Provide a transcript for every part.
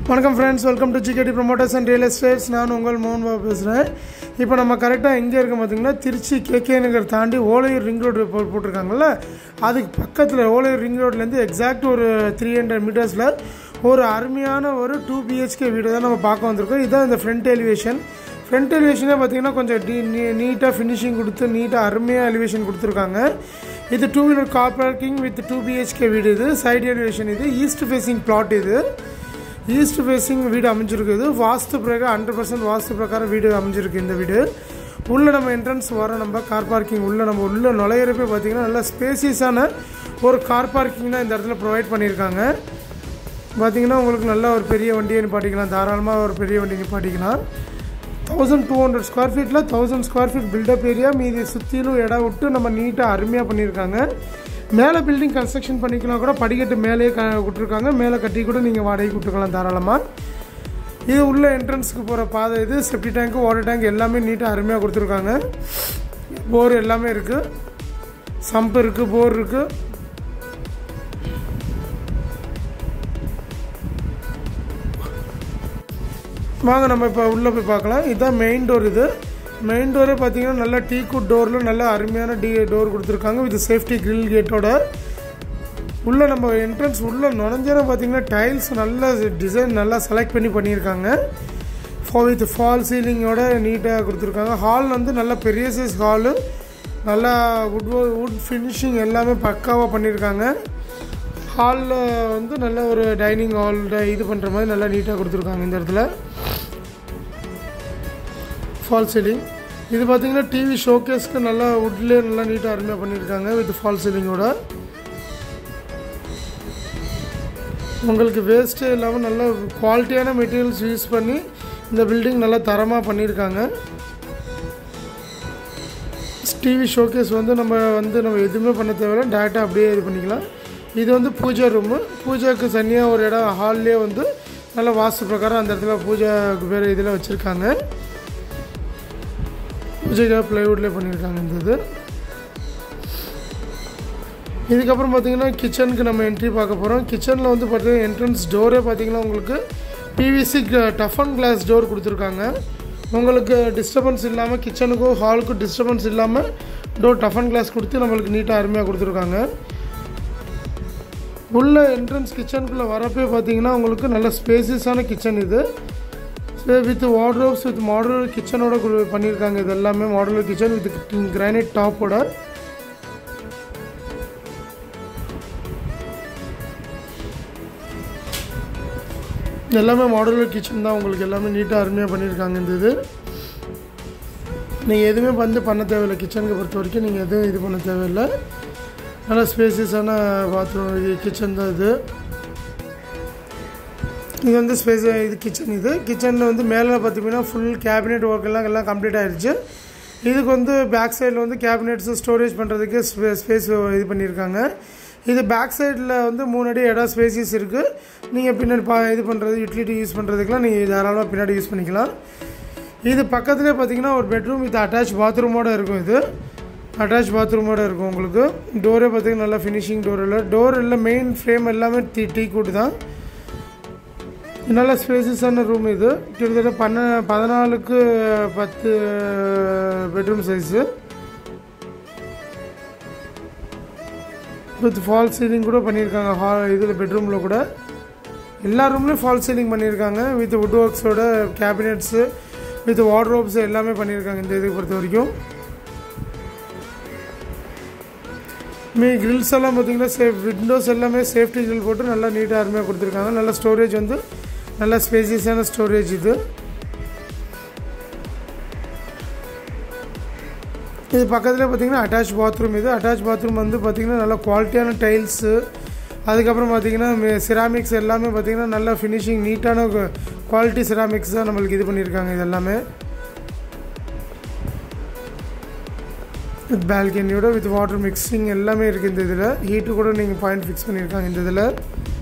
வணக்கம் friends welcome to GKD promoters and real estates நான் உங்கள் மோகன் பாபு பேசுகிறேன் இப்போ நம்ம கரெக்டாக எங்கே இருக்கோம் பார்த்தீங்கன்னா திருச்சி கேகே நகர் தாண்டி ஓலையூர் ரிங் ரோடு போ போட்டிருக்காங்கல்ல அதுக்கு பக்கத்தில் ஓலையூர் ரிங் ரோட்லேருந்து எக்ஸாக்ட் ஒரு த்ரீ ஹண்ட்ரட் மீட்டர்ஸில் ஒரு அருமையான ஒரு டூ பிஹெச்கே வீடு தான் நம்ம பார்க்க வந்திருக்கோம் இதுதான் இந்த ஃப்ரண்ட் எலிவேஷன் ஃப்ரண்ட் எலிவேஷனே பார்த்தீங்கன்னா கொஞ்சம் டி நீட்டாக ஃபினிஷிங் கொடுத்து நீட்டாக அருமையாக எலிவேஷன் கொடுத்துருக்காங்க இது two wheeler car parking with two BHK வீடு இது சைடு எலிவேஷன் இது ஈஸ்ட் ஃபேஸிங் பிளாட் இது ஈஸ்ட் ஃபேஸிங் வீடு அமைஞ்சிருக்குது வாஸ்து பிரகாரம் ஹண்ட்ரட் பர்சன்ட் வாஸ்து பிரகாரம் வீடு அமைஞ்சிருக்கு இந்த வீடு உள்ளே நம்ம என்ட்ரன்ஸ் வரோம் நம்ம கார் பார்க்கிங் உள்ளே நம்ம உள்ளே நுழையிறப்ப பார்த்தீங்கன்னா நல்லா ஸ்பேசியஸான ஒரு கார் பார்க்கிங் தான் இந்த இடத்துல ப்ரொவைட் பண்ணியிருக்காங்க பார்த்தீங்கன்னா உங்களுக்கு நல்ல ஒரு பெரிய வண்டியை நிப்பாட்டிக்கலாம் தாராளமாக ஒரு பெரிய வண்டி நிப்பாட்டிக்கலாம் தௌசண்ட் டூ ஹண்ட்ரட் ஸ்கொயர் ஃபீட்டில் thousand square feet built up area மீதி சுற்றிலும் இடம் விட்டு நம்ம நீட்டாக அருமையாக பண்ணியிருக்காங்க மேலே பில்டிங் கன்ஸ்ட்ரக்ஷன் பண்ணிக்கலாம் கூட படிக்கட்டு மேலேயே க விட்டுருக்காங்க மேலே கட்டி கூட நீங்கள் வாடகைக்கு விட்டுக்கலாம் தாராளமாக இது உள்ள என்ட்ரன்ஸுக்கு போகிற பாதை இது செப்டி டேங்க்கு வாட்டர் டேங்க் எல்லாமே நீட்டாக அருமையாக கொடுத்துருக்காங்க போர் எல்லாமே இருக்குது சம்ப் இருக்குது போர் இருக்குது வாங்க நம்ம இப்போ உள்ளே போய் பார்க்கலாம் இதுதான் மெயின் டோர் இது மெயின் டோரே பார்த்தீங்கன்னா நல்லா டீ குட் டோரில் நல்ல அருமையான டி டோர் கொடுத்துருக்காங்க வித் சேஃப்டி கிரில் கேட்டோட உள்ளே நம்ம என்ட்ரன்ஸ் உள்ளே நுழைஞ்சோன்னா பார்த்தீங்கன்னா டைல்ஸ் நல்ல டிசைன் நல்லா செலக்ட் பண்ணி பண்ணியிருக்காங்க ஃபா வித் ஃபால் சீலிங்கோட நீட்டாக கொடுத்துருக்காங்க ஹால் வந்து நல்ல பெரிய சைஸ் ஹாலு நல்லா வுட் வுட் ஃபினிஷிங் எல்லாமே பக்காவாக பண்ணியிருக்காங்க ஹாலில் வந்து நல்ல ஒரு டைனிங் ஹால் இது பண்ணுற மாதிரி நல்லா நீட்டாக கொடுத்துருக்காங்க இந்த இடத்துல ஃபால் சீலிங் இது பார்த்தீங்கன்னா டிவி ஷோகேஸ்க்கு நல்லா வுட்லேயே நல்லா நீட்டாக அருமையாக பண்ணியிருக்காங்க வித் ஃபால் சீலிங்கோட உங்களுக்கு வேஸ்ட்டே இல்லாமல் நல்ல குவாலிட்டியான மெட்டீரியல்ஸ் யூஸ் பண்ணி இந்த பில்டிங் நல்லா தரமாக பண்ணியிருக்காங்க டிவி ஷோகேஸ் வந்து நம்ம வந்து நம்ம எதுவுமே பண்ண தேவையில்ல டேரெக்டாக அப்படியே இது பண்ணிக்கலாம் இது வந்து பூஜா ரூமு பூஜாவுக்கு தனியாக ஒரு இடம் ஹால்லே வந்து நல்ல வாஸ்து பிரகாரம் அந்த இடத்துல பூஜாவுக்கு பேர் இதில் வச்சுருக்காங்க பூஜைக்காக ப்ளைவுட்லேயே பண்ணியிருக்காங்க இந்த இது இதுக்கப்புறம் பார்த்தீங்கன்னா கிச்சனுக்கு நம்ம என்ட்ரி பார்க்க போகிறோம் கிச்சனில் வந்து பார்த்தீங்கன்னா என்ட்ரன்ஸ் டோரே பார்த்தீங்கன்னா உங்களுக்கு பிவிசி டஃபன் கிளாஸ் டோர் கொடுத்துருக்காங்க உங்களுக்கு டிஸ்டர்பன்ஸ் இல்லாமல் கிச்சனுக்கும் ஹாலுக்கும் டிஸ்டர்பன்ஸ் இல்லாமல் டோர் டஃபன் கிளாஸ் கொடுத்து நம்மளுக்கு நீட்டாக அருமையாக கொடுத்துருக்காங்க உள்ள என்ட்ரன்ஸ் கிச்சனுக்குள்ளே வரப்பே பார்த்தீங்கன்னா உங்களுக்கு நல்ல ஸ்பேசியஸான கிச்சன் இது வித் வார்ட்ரோப்ஸ் வித் மாடுலர் கிச்சனோட பண்ணியிருக்காங்க இது எல்லாமே மாடுலர் கிச்சன் வித் கிரானைட் டாப்போட எல்லாமே மாடுலர் கிச்சன் தான் உங்களுக்கு எல்லாமே நீட்டாக அருமையாக பண்ணியிருக்காங்க இந்த இது நீங்கள் எதுவுமே வந்து பண்ண தேவையில்லை கிச்சனுக்கு பொறுத்த வரைக்கும் நீங்கள் எதுவும் இது பண்ண தேவையில்லை நல்லா ஸ்பேசியஸான பாத்ரூம் இது கிச்சன் தான் இது இது வந்து ஸ்பேஸ் இது கிச்சன் இது கிச்சனில் வந்து மேலே பார்த்தீங்கன்னா ஃபுல் கேபினெட் ஒர்க் எல்லாம் எல்லாம் கம்ப்ளீட் ஆயிடுச்சு இதுக்கு வந்து பேக் சைடில் வந்து கேபினெட்ஸு ஸ்டோரேஜ் பண்ணுறதுக்கு ஸ்பேஸ் இது பண்ணியிருக்காங்க இது பேக் சைடில் வந்து மூணு அடி இடம் ஸ்பேசியஸ் இருக்குது நீங்கள் பின்னாடி பா இது பண்ணுறது யூட்டிலிட்டி யூஸ் பண்ணுறதுக்குலாம் நீங்கள் தாராளமாக பின்னாடி யூஸ் பண்ணிக்கலாம் இது பக்கத்துலேயே பார்த்தீங்கன்னா ஒரு பெட்ரூம் வித் அட்டாச் பாத்ரூமோடு இருக்கும் இது அட்டாச் பாத்ரூமோடு இருக்கும் உங்களுக்கு டோரே பார்த்தீங்கன்னா நல்லா ஃபினிஷிங் டோர் இல்லை டோர் இல்லை மெயின் ஃப்ரேம் எல்லாமே டீ டீ கூட்டு தான் நல்ல ஸ்பேசியஸான ரூம் இது கிட்டத்தட்ட பன்ன பதினாலுக்கு பத்து bedroom size with false ceiling கூட பண்ணியிருக்காங்க ஹா இதில் பெட்ரூமில் கூட எல்லா ரூம்லேயும் ஃபால் சீலிங் பண்ணியிருக்காங்க வித் வுட் ஒர்க்ஸோட கேபினெட்ஸு வித் வார்ட்ரோப்ஸ் எல்லாமே பண்ணியிருக்காங்க இந்த இதுக்கு பொறுத்த வரைக்கும் மீ கிரில்ஸ் எல்லாம் பார்த்தீங்கன்னா சேஃப் விண்டோஸ் எல்லாமே சேஃப்டி கிரில் போட்டு நல்லா நீட்டாக அருமையாக கொடுத்துருக்காங்க நல்ல ஸ்டோரேஜ் வந்து நல்ல ஸ்பேசியஸான ஸ்டோரேஜ் இது இது பக்கத்தில் பார்த்தீங்கன்னா அட்டாச் பாத்ரூம் இது அட்டாச் பாத்ரூம் வந்து பார்த்திங்கன்னா நல்ல குவாலிட்டியான டைல்ஸு அதுக்கப்புறம் பார்த்திங்கன்னா சிராமிக்ஸ் எல்லாமே பார்த்திங்கன்னா நல்ல ஃபினிஷிங் நீட்டான குவாலிட்டி சிராமிக்ஸ் தான் நம்மளுக்கு இது பண்ணியிருக்காங்க இது எல்லாமே வித் பால்கனியோட வித் வாட்டர் மிக்சிங் எல்லாமே இருக்குது இந்த இதில் ஹீட்டு கூட நீங்கள் பாயிண்ட் ஃபிக்ஸ் பண்ணியிருக்காங்க இந்த இதில்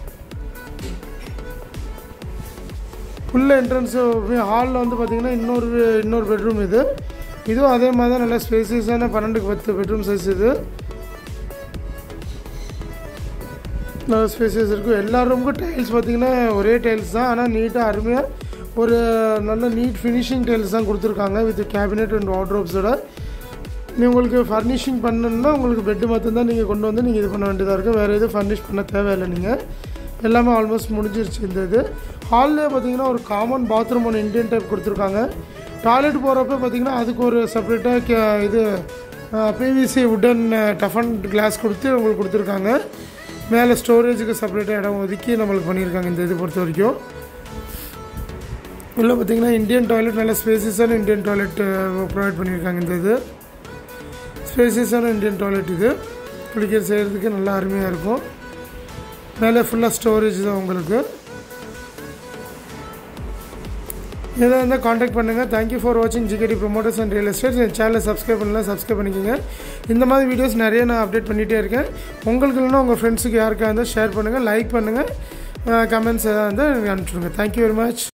உள்ள என்ட்ரன்ஸு ஹாலில் வந்து பார்த்திங்கன்னா இன்னொரு இன்னொரு பெட்ரூம் இது இதுவும் அதே மாதிரி தான் நல்லா ஸ்பேசியஸான பன்னெண்டுக்கு பத்து பெட்ரூம் சைஸ் இது நல்ல ஸ்பேசஸ் இருக்கும் எல்லா ரூமுக்கும் டைல்ஸ் பார்த்தீங்கன்னா ஒரே டைல்ஸ் தான் ஆனால் நீட்டாக அருமையாக ஒரு நல்ல நீட் ஃபினிஷிங் டைல்ஸ் தான் கொடுத்துருக்காங்க வித் கேபினெட் அண்ட் வார்ட்ரோப்ஸோட நீ உங்களுக்கு ஃபர்னிஷிங் பண்ணணுன்னா உங்களுக்கு பெட்டு மட்டும்தான் நீங்கள் கொண்டு வந்து நீங்கள் இது பண்ண வேண்டியதாக இருக்கும் வேறு எதுவும் ஃபர்னிஷ் பண்ண தேவையில்லை நீங்கள் எல்லாமே ஆல்மோஸ்ட் முடிஞ்சிருச்சு இந்த இது ஹால்லே பார்த்தீங்கன்னா ஒரு காமன் பாத்ரூம் ஒன்று இந்தியன் டைப் கொடுத்துருக்காங்க டாய்லெட் போகிறப்ப பார்த்தீங்கன்னா அதுக்கு ஒரு செப்பரேட்டாக இது பிவிசி உடன் டஃபன் கிளாஸ் கொடுத்து உங்களுக்கு கொடுத்துருக்காங்க மேலே ஸ்டோரேஜுக்கு செப்பரேட்டாக இடம் ஒதுக்கி நம்மளுக்கு பண்ணியிருக்காங்க இந்த இது பொறுத்த வரைக்கும் உள்ளே பார்த்தீங்கன்னா இந்தியன் டாய்லெட் நல்ல ஸ்பேசியஸான இந்தியன் டாய்லெட் ப்ரொவைட் பண்ணியிருக்காங்க இந்த இது ஸ்பேசியஸான இந்தியன் டாய்லெட் இது குளிக்கிற செய்கிறதுக்கு நல்லா அருமையாக இருக்கும் மேலே ஃபுல்லாக ஸ்டோரேஜ் தான் உங்களுக்கு எதாக இருந்தால் காண்டாக்ட் பண்ணுங்கள் தேங்க்யூ ஃபார் வாட்சிங் GKD promoters and real estate என் சேனலை சப்ஸ்கிரைப் பண்ணலாம் சப்ஸ்கிரைப் பண்ணிக்கோங்க இந்த மாதிரி வீடியோஸ் நிறைய நான் அப்டேட் பண்ணிகிட்டே இருக்கேன் உங்களுக்கு இல்லைன்னா உங்கள் ஃப்ரெண்ட்ஸுக்கு யாருக்காக இருந்தால் ஷேர் பண்ணுங்கள் லைக் பண்ணுங்கள் கமெண்ட்ஸ் எதாவது இருந்தால் எனக்கு அனுப்பிச்சுடுங்க தேங்க்யூ வெரி மச்